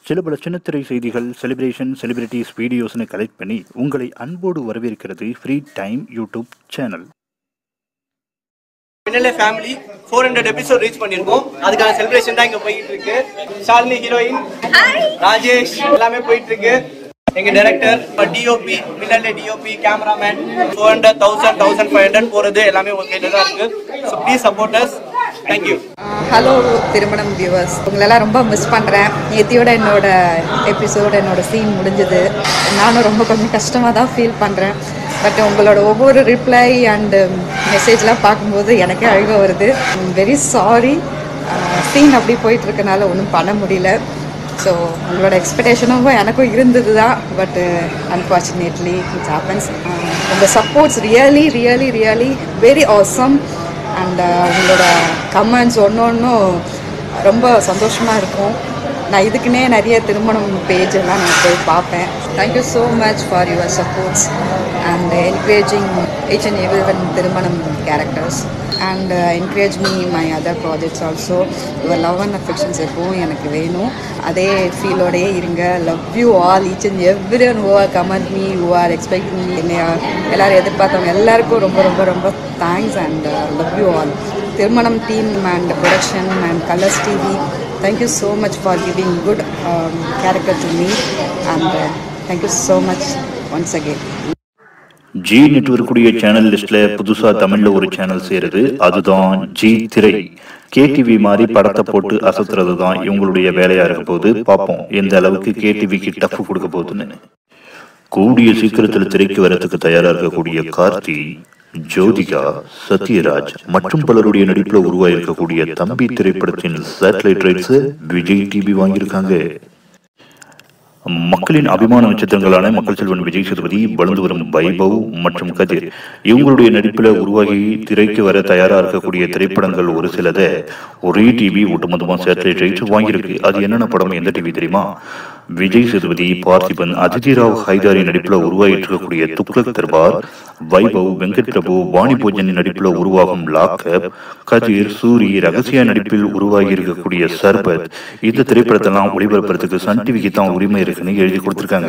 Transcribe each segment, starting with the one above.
சில பல சின்னத்திரை செய்திகள் செலிப்ரேஷன் செலிபிரிட்டிஸ் வீடியோஸ்னு கலெக்ட் பண்ணி உங்களை அன்போடு வரவேற்கிறது free time YouTube channel Minnale family four hundred episode reach பண்ணியிருக்கோம் அதுக்கான செலிப்ரேஷன் தான் இங்க போயிட்டு இருக்கு ஷாலினி ஹீரோயின் ராஜேஷ் எல்லாமே போயிட்டு இருக்கு எங்க director DOP Minnale DOP cameraman four hundred thousand thousand five hundred போறது எல்லாமே உங்க கையில தான் இருக்கு so please support us thank you hello Thirumanam viewers உங்களெல்லாம் ரொம்ப மிஸ் பண்ணுறேன் நேத்தியோட என்னோட எபிசோட் என்னோட சீன் முடிஞ்சது நானும் ரொம்ப கொஞ்சம் கஷ்டமாக தான் ஃபீல் பண்ணுறேன் பட் உங்களோட ஒவ்வொரு ரிப்ளை அண்டு மெசேஜ்லாம் பார்க்கும்போது எனக்கே அழுக வருது வெரி சாரி சீன் அப்படி போயிட்டு இருக்கனால ஒன்றும் பண்ண முடியல ஸோ உங்களோட எக்ஸ்பெக்டேஷனும் எனக்கும் இருந்தது தான் பட் அன்ஃபார்ச்சுனேட்லி இட்ஸ் ஹேப்பன்ஸ் உங்கள் supports really really really very awesome and உங்களோட கமெண்ட்ஸ் ஒன்று ஒன்றும் ரொம்ப சந்தோஷமாக இருக்கும் நான் இதுக்குன்னே நிறைய திருமணம் பேஜ் எல்லாம் நான் போய் பார்ப்பேன் thank you so much for your supports and encouraging each and every one Thirumanam characters and encourage me my other projects also your love and affections எப்பவும் எனக்கு வேணும் அதே ஃபீலோடையே இருங்க love you all each and every one who are comment me who are expect me என்னை எல்லாரும் எதிர்பார்த்தவங்க எல்லாருக்கும் ரொம்ப ரொம்ப ரொம்ப thanks and love you all Thirumanam team and production and Colors TV thank you so much for giving good character to me and thank you so much once again Zee நெட்வொர்க்குடைய channel லிஸ்ட்ல புதுசா தமிழ்ல ஒரு சேனல் சேருது அதுதான் ஜி திரை கேடிவி மாதிரி படத்தை போட்டு அசத்துறது தான் இவங்களுடைய வேலையா இருக்க போது பார்ப்போம் எந்த அளவுக்கு கேடிவிக்கு டஃப் கொடுக்க போகுதுன்னு கூடிய சீக்கிரத்தில் திரைக்கு வரத்துக்கு தயாரா இருக்கக்கூடிய கார்த்தி ஜோதிகா சத்யராஜ் மற்றும் பலருடைய நடிப்புல உருவாயிருக்கக்கூடிய தம்பி திரைப்படத்தின் சேட்டலைட் ரைட்ஸ் விஜய் டிவி வாங்கியிருக்காங்க மக்களின் அபிமான நட்சத்திரங்களான மக்கள் செல்வன் விஜய் சேதுபதி வளர்ந்து வரும் வைபவ் மற்றும் கதிர் இவங்களுடைய நடிப்புல உருவாகி திரைக்கு வர தயாரா இருக்கக்கூடிய திரைப்படங்கள் ஒரு சிலதை ஒரே டிவி ஒட்டுமொத்தமா சேட்டலைட் ரைட்ஸ் வாங்கியிருக்கு அது என்னென்ன படம் எந்த டிவி தெரியுமா விஜய் சேதுபதி பார்த்திபன் அதிதி ராவ் ஹைதாரி நடிப்புல உருவாகிட்டு இருக்கக்கூடிய துக்ளக் தர்பார் வைபவ் வெங்கட் பிரபு வாணி பூஜன் நடிப்புல உருவாகும் லாக்கப் கதிர் சூரி ரகசிய நடிப்பில் உருவாகி இருக்கக்கூடிய சர்பத் இந்த திரைப்படத்தெல்லாம் ஒளிபரப்புறதுக்கு சன் டிவிக்கு தான் உரிமை இருக்குன்னு எழுதி கொடுத்திருக்காங்க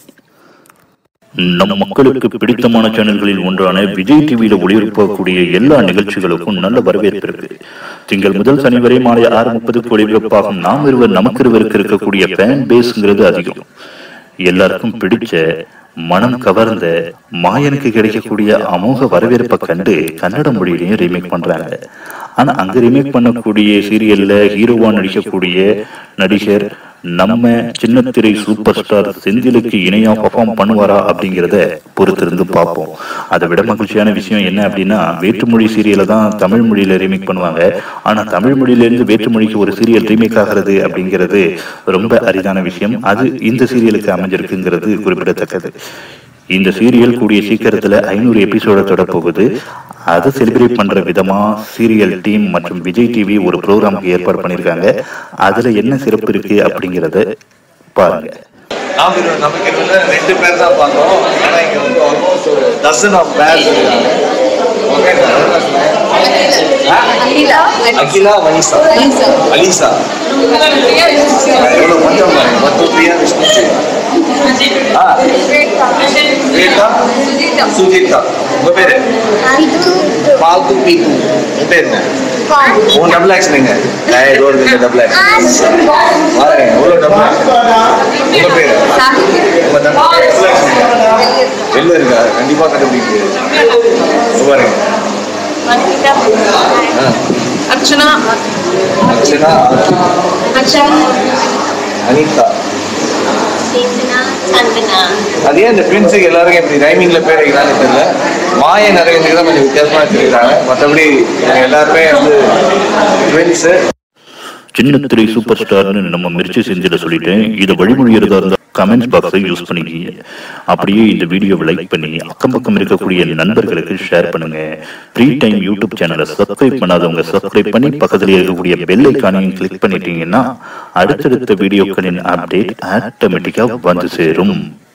நம் மக்களுக்கு பிடித்தமான சேனல்களில் ஒன்றான விஜய் டிவியில ஒளிபரப்பக்கூடிய எல்லா நிகழ்ச்சிகளுக்கும் நல்ல வரவேற்பு இருக்கு திங்கள் முதல் சனி வரை மாலை ஆறு முப்பதுக்கு ஒளிபரப்பாகும் நாம் இருவர் நமக்கு இருவருக்கு இருக்கக்கூடிய ஃபேன் பேஸ்ங்கிறது அதிகம் எல்லாருக்கும் பிடிச்ச மனம் கவர்ந்த மாயனுக்கு கிடைக்கக்கூடிய அமோக வரவேற்பை கண்டு கன்னட மொழியிலையும் ரீமேக் பண்றாங்க ஆனா அங்க ரீமேக் பண்ணக்கூடிய சீரியல்ல ஹீரோவா நடிக்கக்கூடிய நடிகர் நம்ம சின்னத்திரை சூப்பர் ஸ்டார் செந்திலுக்கு இணையா பர்ஃபார்ம் பண்ணுவாரா அப்படிங்கிறத பொறுத்திருந்து பார்ப்போம் அதை விட மகிழ்ச்சியான விஷயம் என்ன அப்படின்னா வேற்றுமொழி சீரியலை தான் தமிழ் மொழியில ரீமேக் பண்ணுவாங்க ஆனா தமிழ் மொழியில இருந்து வேற்றுமொழிக்கு ஒரு சீரியல் ரீமேக் ஆகிறது அப்படிங்கிறது ரொம்ப அரிதான விஷயம் அது இந்த சீரியலுக்கு அமைஞ்சிருக்குங்கிறது குறிப்பிடத்தக்கது இந்த சீரியல் கூடிய சீக்கிரத்துல ஐநூறு எபிசோட தொட போகுது அதை செலிப்ரேட் பண்ற விதமா சீரியல் டீம் மற்றும் விஜய் டிவி ஒரு ப்ரோக்ராமுக்கு ஏற்பாடு பண்ணிருக்காங்க அதுல என்ன சிறப்பு இருக்கு அப்படிங்கறத பாருங்க நாம் இருவர் நமக்கு இருவர் ரெண்டு பேர் தான் பார்த்தோம் ஆனா இங்க வந்து ஆல்மோஸ்ட் ஒரு டசன் ஆஃப் பேர்ஸ் இருக்காங்க ஓகே அகிலா வனிசா அலிசா எவ்வளவு கொஞ்சம் பாருங்க பத்து பிரியா விஷ்ணு ஆ ஸ்வேதா சுஜிதா உங்க பேரு பால்து பீது உங்க பேர் என்ன உன் டபுள் ஆக்ஷனுங்க டயர் ரோல் இந்த டபுள் ஆக்ஷன் பாருங்க எவ்வளவு டபுள் ஆக்ஷன் உங்க பேரு உங்க தம்பி double action. வெளில இருக்கா கண்டிப்பா கண்டுபிடிக்க இங்க பாருங்க ஆ. அர்ச்சனா அர்ச்சனா அனிதா சந்தனா அது ஏன் இந்த ட்வின்ஸுக்கு எல்லாருக்கும் இப்படி ரைமிங்ல பேர் வைக்கிறான்னு தெரியல மாய நிறைய தான் கொஞ்சம் வித்தியாசமா வச்சிருக்காங்க மற்றபடி இவங்க எல்லாருமே வந்து ட்வின்ஸு சின்னத்திரை சூப்பர் ஸ்டார்னு நம்ம மிர்ச்சி செஞ்சிட சொல்லிட்டேன் இதை வழிமொழியறதா இருந்தா கமெண்ட்ஸ் பாக்ஸை யூஸ் பண்ணிக்கிங்க அப்படியே இந்த வீடியோவை லைக் பண்ணி அக்கம் பக்கம் இருக்கக்கூடிய நண்பர்களுக்கு ஷேர் பண்ணுங்க ஃப்ரீ டைம் யூடியூப் சேனலை சப்ஸ்கிரைப் பண்ணாதவங்க சப்ஸ்கிரைப் பண்ணி பக்கத்துல இருக்கக்கூடிய பெல் ஐக்கானையும் கிளிக் பண்ணிட்டீங்கன்னா அடுத்தடுத்த வீடியோக்களின் அப்டேட் ஆட்டோமேட்டிக்கா வந்து சேரும்